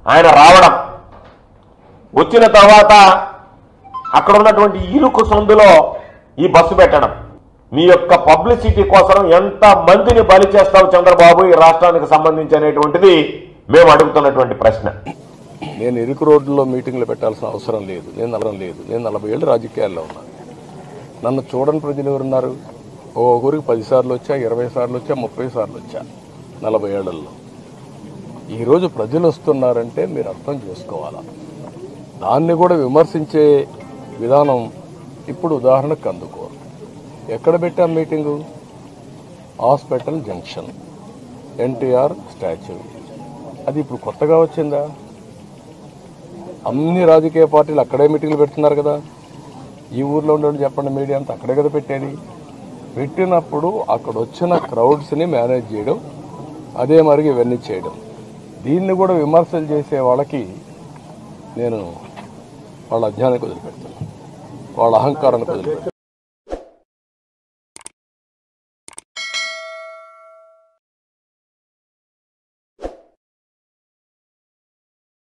ఆయన రావడం వచ్చిన తర్వాత అక్కడ ఉన్నటువంటి ఇరుకు సందులో ఈ బస్సు పెట్టడం మీ యొక్క పబ్లిసిటీ కోసం ఎంత మందిని బలి చేస్తావు చంద్రబాబు ఈ రాష్ట్రానికి సంబంధించి అనేటువంటిది మేము అడుగుతున్నటువంటి ప్రశ్న నేను ఇరుకు రోడ్లలో మీటింగ్లు పెట్టాల్సిన అవసరం లేదు నేను నలభై లేదు నేను నలభై ఏళ్ళు రాజకీయాల్లో ఉన్నాను నన్ను చూడని ప్రజలు ఎవరున్నారు ఓ ఊరికి పది సార్లు వచ్చా ఇరవై సార్లు వచ్చా ముప్పై సార్లు వచ్చా నలభై ఏళ్లలో ఈరోజు ప్రజలు వస్తున్నారంటే మీరు అర్థం చేసుకోవాలా దాన్ని కూడా విమర్శించే విధానం ఇప్పుడు ఉదాహరణకు అందుకో ఎక్కడ పెట్టాం meeting hospital junction NTR statue అది ఇప్పుడు కొత్తగా వచ్చిందా అన్ని రాజకీయ పార్టీలు అక్కడే మీటింగ్లు పెడుతున్నారు కదా ఈ ఊర్లో ఉండడం చెప్పండి మీడియా అంతా అక్కడే కదా పెట్టేది పెట్టినప్పుడు అక్కడ వచ్చిన క్రౌడ్స్ని మేనేజ్ చేయడం అదే మరిగి ఇవన్నీ చేయడం దీన్ని కూడా విమర్శలు చేసే వాళ్ళకి నేను వాళ్ళ అజ్ఞానానికి వదిలిపెడతాను వాళ్ళ అహంకారానికి వదిలిపెడతాను